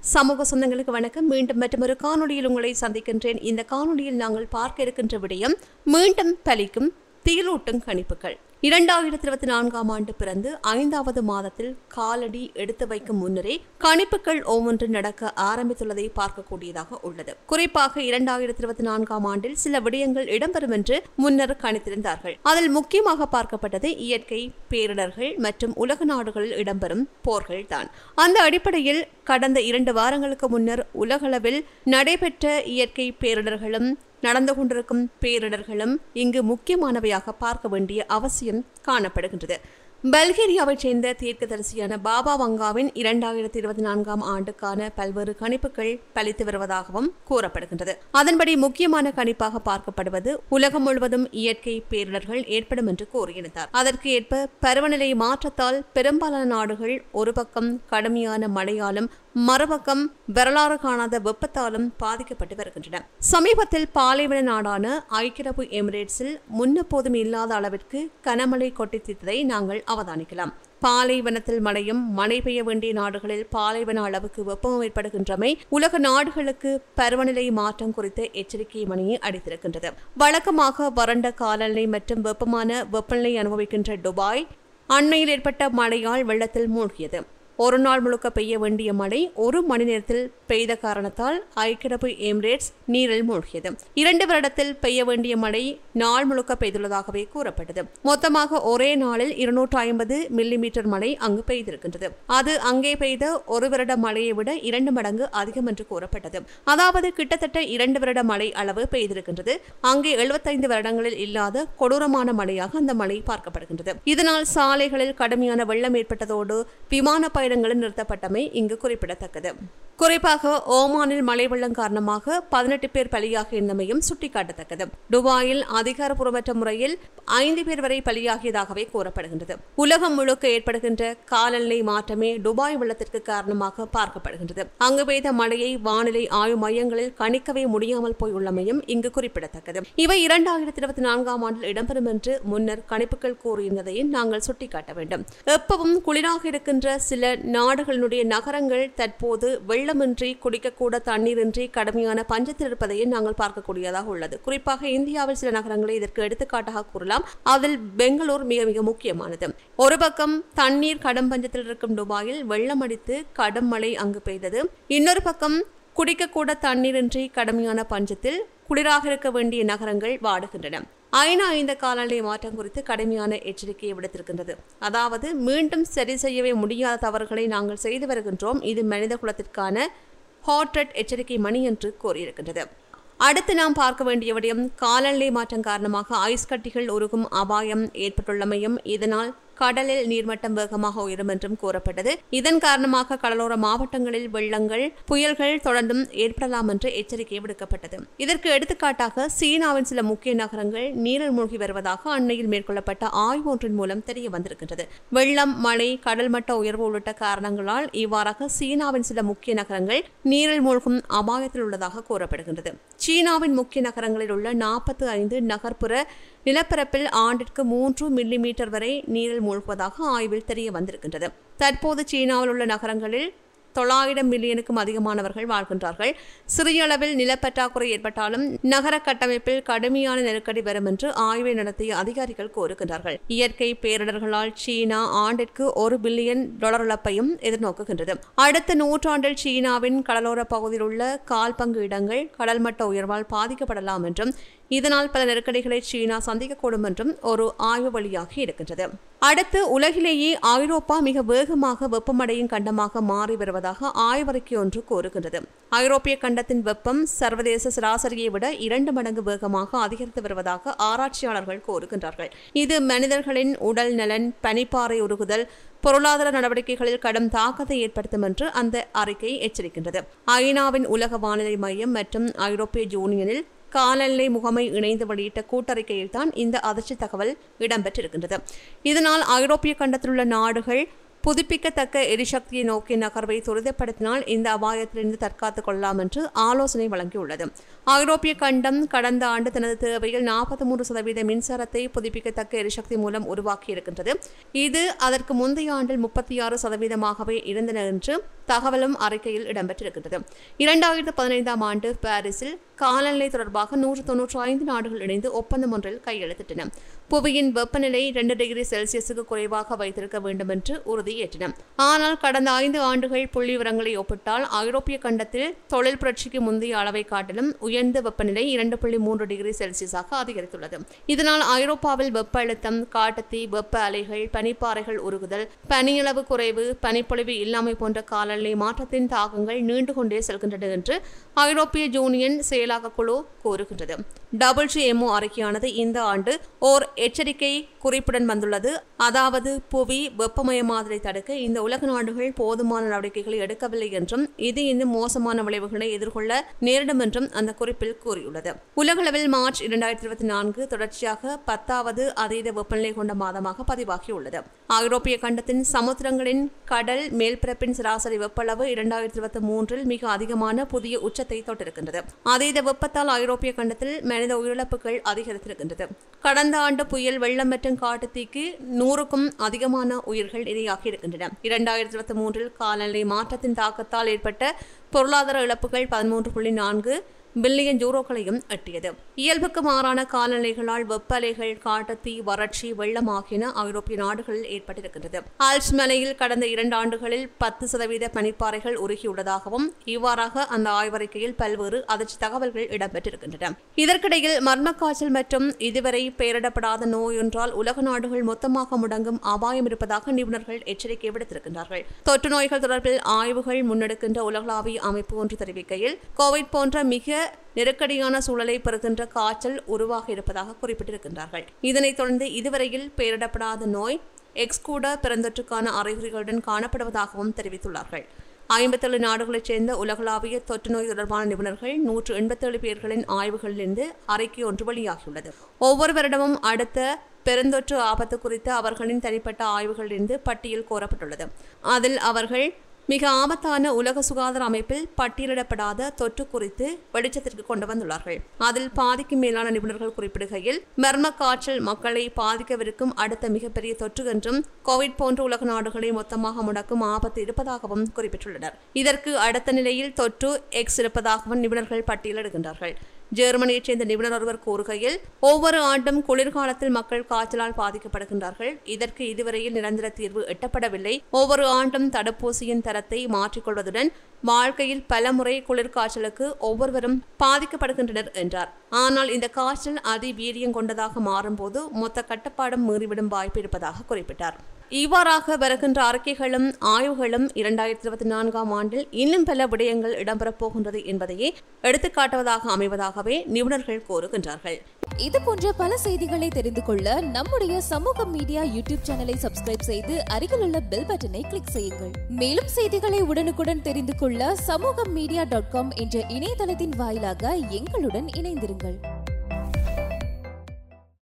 சமூக சொந்தங்களுக்கு வணக்கம் மீண்டும் மற்றொரு காணொளியில் உங்களை சந்திக்கின்றேன் இந்த காணொளியில் நாங்கள் பார்க்க இருக்கின்ற விடயம் மீண்டும் பலிக்கும் தீலூட்டும் கணிப்புகள் இரண்டாயிரத்தி இருபத்தி நான்காம் ஆண்டு பிறந்து ஐந்தாவது மாதத்தில் காலடி எடுத்து வைக்கும் முன்னரே கணிப்புகள் ஒவ்வொன்று நடக்க ஆரம்பித்துள்ளதை பார்க்கக்கூடியதாக உள்ளது குறிப்பாக இரண்டாயிரத்தி இருபத்தி நான்காம் ஆண்டில் சில விடயங்கள் இடம்பெறும் என்று முன்னர் கணித்திருந்தார்கள் அதில் முக்கியமாக பார்க்கப்பட்டது இயற்கை பேரிடர்கள் மற்றும் உலக நாடுகளில் இடம்பெறும் போர்கள் தான் அந்த அடிப்படையில் கடந்த இரண்டு வாரங்களுக்கு முன்னர் உலகளவில் நடைபெற்ற இயற்கை பேரிடர்களும் நடந்து கொண்டிருக்கும் பேரிடர்களும் இங்கு முக்கியமானவையாக பார்க்க வேண்டிய அவசியம் காணப்படுகின்றது பல்கேரியாவைச் சேர்ந்த தீர்க்கதரிசியான பாபா வங்காவின் இரண்டாயிரத்தி இருபத்தி நான்காம் ஆண்டுக்கான பல்வேறு கணிப்புகள் பலித்து வருவதாகவும் கூறப்படுகின்றது அதன்படி முக்கியமான கணிப்பாக பார்க்கப்படுவது உலகம் முழுவதும் இயற்கை பேரிடர்கள் ஏற்படும் என்று கூறியிருந்தார் அதற்கு ஏற்ப பருவநிலை மாற்றத்தால் பெரும்பாலான நாடுகள் ஒரு பக்கம் கடுமையான மழையாலும் மறுபக்கம் வரலாறு காணாத வெப்பத்தாலும் பாதிக்கப்பட்டு வருகின்றன சமீபத்தில் பாலைவன நாடான ஐக்கிய அரபு எமிரேட்ஸில் முன்னெப்போதும் இல்லாத அளவிற்கு கனமழை கொட்டி தீர்த்ததை நாங்கள் அவதானிக்கலாம் பாலைவனத்தில் மழையும் மழை பெய்ய வேண்டிய நாடுகளில் பாலைவன அளவுக்கு வெப்பம் ஏற்படுகின்றமை உலக நாடுகளுக்கு பருவநிலை மாற்றம் குறித்த எச்சரிக்கை மணியை அடித்திருக்கின்றது வழக்கமாக வறண்ட காலநிலை மற்றும் வெப்பமான வெப்பநிலை அனுபவிக்கின்ற துபாய் அண்மையில் ஏற்பட்ட மழையால் வெள்ளத்தில் மூழ்கியது ஒரு நாள் முழுக்க பெய்ய வேண்டிய மழை ஒரு மணி நேரத்தில் பெய்த காரணத்தால் ஐக்கியரபு எமிரேட்ஸ் நீரில் மூழ்கியது இரண்டு வருடத்தில் பெய்ய வேண்டிய மழை நாள் முழுக்க பெய்துள்ளதாகவே கூறப்பட்டது மொத்தமாக ஒரே நாளில் இருநூற்று ஐம்பது மில்லிமீட்டர் மழை அங்கு பெய்திருக்கின்றது அது அங்கே பெய்த ஒரு வருட மழையை விட இரண்டு மடங்கு அதிகம் என்று கூறப்பட்டது அதாவது கிட்டத்தட்ட இரண்டு வருட மழை அளவு பெய்திருக்கின்றது அங்கே எழுபத்தைந்து வருடங்களில் இல்லாத கொடூரமான மழையாக அந்த மழை பார்க்கப்படுகின்றது இதனால் சாலைகளில் கடுமையான வெள்ளம் ஏற்பட்டதோடு விமான பயணங்களும் நிறுத்தப்பட்டமை இங்கு குறிப்பிடத்தக்கது குறிப்பாக ஓமானில் மழை வெள்ளம் காரணமாக பதினெட்டு பேர் பலியாகி இருந்தமையும் சுட்டிக்காட்டத்தக்கது துபாயில் அதிகாரப்பூர்வமற்ற முறையில் ஐந்து பேர் வரை பலியாகியதாகவே கூறப்படுகின்றது உலகம் முழுக்க ஏற்படுகின்ற காலநிலை மாற்றமே துபாய் வெள்ளத்திற்கு காரணமாக பார்க்கப்படுகின்றது அங்கு பெய்த மழையை வானிலை ஆய்வு மையங்களில் கணிக்கவே முடியாமல் போயுள்ளமையும் இங்கு குறிப்பிடத்தக்கது இவை இரண்டாயிரத்தி இருபத்தி நான்காம் ஆண்டில் இடம்பெறும் என்று முன்னர் கணிப்புகள் கூறியிருந்ததையும் நாங்கள் சுட்டிக்காட்ட வேண்டும் எப்பவும் குளிராக இருக்கின்ற சில நாடுகளினுடைய நகரங்கள் தற்போது வெள்ளமின்றி குடிக்கக்கூட தண்ணீரின்றி கடுமையான பஞ்சத்தில் இருப்பதையும் நாங்கள் பார்க்கக்கூடியதாக உள்ளது குறிப்பாக இந்தியாவில் சில நகரங்களை இதற்கு எடுத்துக்காட்டாக கூறலாம் அதில் பெங்களூர் மிக மிக முக்கியமானது ஒரு பக்கம் தண்ணீர் கடும் பஞ்சத்தில் இருக்கும் துபாயில் வெள்ளம் அடித்து கடும் மழை அங்கு பெய்தது இன்னொரு பக்கம் குடிக்கக்கூட தண்ணீரின்றி கடுமையான பஞ்சத்தில் குளிராக இருக்க வேண்டிய நகரங்கள் வாடுகின்றன ஐநா இந்த காலநிலை மாற்றம் குறித்து கடுமையான எச்சரிக்கையை விடுத்திருக்கின்றது அதாவது மீண்டும் சரி செய்யவே முடியாத தவறுகளை நாங்கள் செய்து வருகின்றோம் இது மனித குலத்திற்கான ஹாட்ரெட் எச்சரிக்கை மணி என்று கூறியிருக்கின்றது அடுத்து நாம் பார்க்க வேண்டிய விடயம் காலநிலை மாற்றம் காரணமாக ஐஸ் கட்டிகள் உருகும் அபாயம் ஏற்பட்டுள்ளமையும் இதனால் கடலில் நீர்மட்டம் வேகமாக உயரும் என்றும் கூறப்பட்டது இதன் காரணமாக கடலோர மாவட்டங்களில் வெள்ளங்கள் புயல்கள் தொடர்ந்தும் ஏற்படலாம் என்று எச்சரிக்கை விடுக்கப்பட்டது இதற்கு எடுத்துக்காட்டாக சீனாவின் சில முக்கிய நகரங்கள் நீரில் மூழ்கி வருவதாக அண்மையில் மேற்கொள்ளப்பட்ட ஆய்வு ஒன்றின் மூலம் தெரிய வந்திருக்கின்றது வெள்ளம் மழை கடல் மட்ட உயர்வு உள்ளிட்ட காரணங்களால் இவ்வாறாக சீனாவின் சில முக்கிய நகரங்கள் நீரில் மூழ்கும் அபாயத்தில் உள்ளதாக கூறப்படுகின்றது சீனாவின் முக்கிய நகரங்களில் உள்ள நாற்பத்தி ஐந்து நகர்ப்புற நிலப்பரப்பில் ஆண்டிற்கு மூன்று மில்லி மீட்டர் வரை நீரில் மூழ்குவதாக ஆய்வில் தெரிய வந்திருக்கின்றது தற்போது சீனாவில் உள்ள நகரங்களில் தொள்ளாயிரம் மில்லியனுக்கும் அதிகமானவர்கள் வாழ்கின்றார்கள் சிறிய அளவில் நிலப்பற்றாக்குறை ஏற்பட்டாலும் நகர கட்டமைப்பில் கடுமையான நெருக்கடி வரும் என்று ஆய்வை நடத்திய அதிகாரிகள் கூறுகின்றார்கள் இயற்கை பேரிடர்களால் சீனா ஆண்டிற்கு ஒரு பில்லியன் டாலர் இழப்பையும் எதிர்நோக்குகின்றது அடுத்த நூற்றாண்டில் சீனாவின் கடலோர பகுதியில் உள்ள கால் பங்கு இடங்கள் கடல் மட்ட உயர்வால் பாதிக்கப்படலாம் என்றும் இதனால் பல நெருக்கடிகளை சீனா சந்திக்கக்கூடும் என்றும் ஒரு ஆய்வு வழியாகி இருக்கின்றது அடுத்து உலகிலேயே ஐரோப்பா மிக வேகமாக வெப்பமடையும் கண்டமாக மாறி வருவதாக ஆய்வறிக்கை ஒன்று கூறுகின்றது ஐரோப்பிய கண்டத்தின் வெப்பம் சர்வதேச சராசரியை விட இரண்டு மடங்கு வேகமாக அதிகரித்து வருவதாக ஆராய்ச்சியாளர்கள் கூறுகின்றார்கள் இது மனிதர்களின் உடல் நலன் பனிப்பாறை உருகுதல் பொருளாதார நடவடிக்கைகளில் கடும் தாக்கத்தை ஏற்படுத்தும் என்று அந்த அறிக்கை எச்சரிக்கின்றது ஐநாவின் உலக வானிலை மையம் மற்றும் ஐரோப்பிய யூனியனில் காலநிலை முகமை இணைந்து வெளியிட்ட கூட்டறிக்கையில் தான் இந்த அதிர்ச்சி தகவல் இடம்பெற்றிருக்கின்றது இதனால் ஐரோப்பிய கண்டத்தில் உள்ள நாடுகள் புதுப்பிக்கத்தக்க எரிசக்தியை நோக்கிய நகர்வை துரிதப்படுத்தினால் இந்த அபாயத்திலிருந்து தற்காத்துக் கொள்ளலாம் என்று ஆலோசனை வழங்கியுள்ளது ஐரோப்பிய கண்டம் கடந்த ஆண்டு தனது தேவையில் நாற்பத்தி மூன்று சதவீத மின்சாரத்தை புதுப்பிக்கத்தக்க எரிசக்தி மூலம் உருவாக்கியிருக்கின்றது இது அதற்கு முந்தைய ஆண்டில் முப்பத்தி ஆறு சதவீதமாகவே இருந்தன என்று தகவலும் அறிக்கையில் இடம்பெற்றிருக்கின்றது இரண்டாயிரத்து பதினைந்தாம் ஆண்டு பாரிஸில் காலநிலை தொடர்பாக நூற்று தொன்னூற்றி ஐந்து நாடுகள் இணைந்து ஒப்பந்தம் ஒன்றில் கையெழுத்திட்டன புவியின் வெப்பநிலை இரண்டு டிகிரி செல்சியஸுக்கு குறைவாக வைத்திருக்க வேண்டும் என்று உறுதியேற்றன ஆனால் கடந்த ஐந்து ஆண்டுகள் புள்ளி விவரங்களை ஒப்பிட்டால் ஐரோப்பிய கண்டத்தில் தொழில் புரட்சிக்கு முந்தைய அளவை காட்டிலும் உயர்ந்த வெப்பநிலை இரண்டு புள்ளி மூன்று டிகிரி செல்சியஸாக அதிகரித்துள்ளது இதனால் ஐரோப்பாவில் வெப்ப அழுத்தம் காட்டுத்தீ வெப்ப அலைகள் பனிப்பாறைகள் உருகுதல் பனியளவு குறைவு பனிப்பொழிவு இல்லாமை போன்ற காலநிலை மாற்றத்தின் தாக்கங்கள் நீண்டு கொண்டே செல்கின்றன என்று ஐரோப்பிய யூனியன் செயலாக்க குழு கூறுகின்றது டபிள்யூஎம்ஓ அறிக்கையானது இந்த ஆண்டு ஓர் எச்சரிக்கை குறிப்புடன் வந்துள்ளது அதாவது புவி வெப்பமயமாதலை தடுக்க இந்த உலக நாடுகள் போதுமான நடவடிக்கைகளை எடுக்கவில்லை என்றும் இது இன்னும் மோசமான விளைவுகளை எதிர்கொள்ள நேரிடும் என்றும் அந்த குறிப்பில் கூறியுள்ளது உலகளவில் மார்ச் இரண்டாயிரத்தி இருபத்தி நான்கு தொடர்ச்சியாக பத்தாவது அதீத வெப்பநிலை கொண்ட மாதமாக பதிவாகியுள்ளது ஐரோப்பிய கண்டத்தின் சமுத்திரங்களின் கடல் மேல்பரப்பின் சராசரி வெப்பளவு இரண்டாயிரத்தி இருபத்தி மூன்றில் மிக அதிகமான புதிய உச்சத்தை தொட்டிருக்கின்றது அதீத வெப்பத்தால் ஐரோப்பிய கண்டத்தில் மனித உயிரிழப்புகள் அதிகரித்திருக்கின்றது கடந்த ஆண்டு புயல் வெள்ளம் மற்றும் காட்டுத்தீக்கு நூறுக்கும் அதிகமான உயிர்கள் இரையாகி இருக்கின்றன இரண்டாயிரத்தி இருபத்தி மூன்றில் காலநிலை மாற்றத்தின் தாக்கத்தால் ஏற்பட்ட பொருளாதார இழப்புகள் பதிமூன்று புள்ளி நான்கு பில்லியன் யூரோக்களையும் எட்டியது இயல்புக்கு மாறான காலநிலைகளால் வெப்ப அலைகள் காட்டுத்தீ வறட்சி வெள்ளம் ஆகியன ஐரோப்பிய நாடுகளில் ஏற்பட்டிருக்கின்றது ஆல்ப்ஸ் மலையில் கடந்த இரண்டு ஆண்டுகளில் பத்து சதவீத பனிப்பாறைகள் உருகியுள்ளதாகவும் இவ்வாறாக அந்த ஆய்வறிக்கையில் பல்வேறு அதிர்ச்சி தகவல்கள் இடம்பெற்றிருக்கின்றன இதற்கிடையில் மர்ம காய்ச்சல் மற்றும் இதுவரை பெயரிடப்படாத நோய் ஒன்றால் உலக நாடுகள் மொத்தமாக முடங்கும் அபாயம் இருப்பதாக நிபுணர்கள் எச்சரிக்கை விடுத்திருக்கின்றார்கள் தொற்று நோய்கள் தொடர்பில் ஆய்வுகள் முன்னெடுக்கின்ற உலகளாவிய அமைப்பு ஒன்று தெரிவிக்கையில் கோவிட் போன்ற மிக நெருக்கடியான சூழலை பெறுகின்ற காய்ச்சல் உருவாக இருப்பதாக குறிப்பிட்டிருக்கின்றார்கள் இதனைத் தொடர்ந்து இதுவரையில் பெயரிடப்படாத நோய் எக்ஸ் கூட பிறந்தொற்றுக்கான அறிகுறிகளுடன் காணப்படுவதாகவும் தெரிவித்துள்ளார்கள் ஐம்பத்தேழு நாடுகளைச் சேர்ந்த உலகளாவிய தொற்று நோய் தொடர்பான நிபுணர்கள் நூற்று எண்பத்தேழு பேர்களின் ஆய்வுகளிலிருந்து அறிக்கை ஒன்று வெளியாகியுள்ளது ஒவ்வொரு வருடமும் அடுத்த பெருந்தொற்று ஆபத்து குறித்து அவர்களின் தனிப்பட்ட ஆய்வுகளிலிருந்து பட்டியல் கோரப்பட்டுள்ளது அதில் அவர்கள் மிக ஆபத்தான உலக சுகாதார அமைப்பில் பட்டியலிடப்படாத தொற்று குறித்து வெளிச்சத்திற்கு கொண்டு வந்துள்ளார்கள் அதில் பாதிக்கும் மேலான நிபுணர்கள் குறிப்பிடுகையில் மர்ம காய்ச்சல் மக்களை பாதிக்கவிருக்கும் அடுத்த மிகப்பெரிய தொற்று என்றும் கோவிட் போன்ற உலக நாடுகளை மொத்தமாக முடக்கும் ஆபத்து இருப்பதாகவும் குறிப்பிட்டுள்ளனர் இதற்கு அடுத்த நிலையில் தொற்று எக்ஸ் இருப்பதாகவும் நிபுணர்கள் பட்டியலிடுகின்றார்கள் ஜெர்மனியைச் சேர்ந்த நிபுணர் ஒருவர் கூறுகையில் ஒவ்வொரு ஆண்டும் குளிர்காலத்தில் மக்கள் காய்ச்சலால் பாதிக்கப்படுகின்றார்கள் இதற்கு இதுவரையில் நிரந்தர தீர்வு எட்டப்படவில்லை ஒவ்வொரு ஆண்டும் தடுப்பூசியின் தரத்தை மாற்றிக்கொள்வதுடன் வாழ்க்கையில் பலமுறை குளிர்காய்ச்சலுக்கு ஒவ்வொருவரும் பாதிக்கப்படுகின்றனர் என்றார் ஆனால் இந்த காய்ச்சல் அதி வீரியம் கொண்டதாக மாறும்போது மொத்த கட்டுப்பாடும் மீறிவிடும் வாய்ப்பு இருப்பதாக குறிப்பிட்டார் இவ்வாறாக வருகின்ற அறிக்கைகளும் ஆய்வுகளும் இரண்டாயிரத்தி இருபத்தி நான்காம் ஆண்டில் இன்னும் பல விடயங்கள் இடம்பெறப் போகின்றது என்பதையே எடுத்துக்காட்டுவதாக அமைவதாகவே நிபுணர்கள் கூறுகின்றார்கள் இது போன்ற பல செய்திகளை தெரிந்து கொள்ள நம்முடைய சமூக மீடியா யூடியூப் சேனலை சப்ஸ்கிரைப் செய்து அருகில் உள்ள பெல் பட்டனை கிளிக் செய்யுங்கள் மேலும் செய்திகளை உடனுக்குடன் தெரிந்து கொள்ள சமூக மீடியா டாட் காம் என்ற இணையதளத்தின் வாயிலாக எங்களுடன் இணைந்திருங்கள்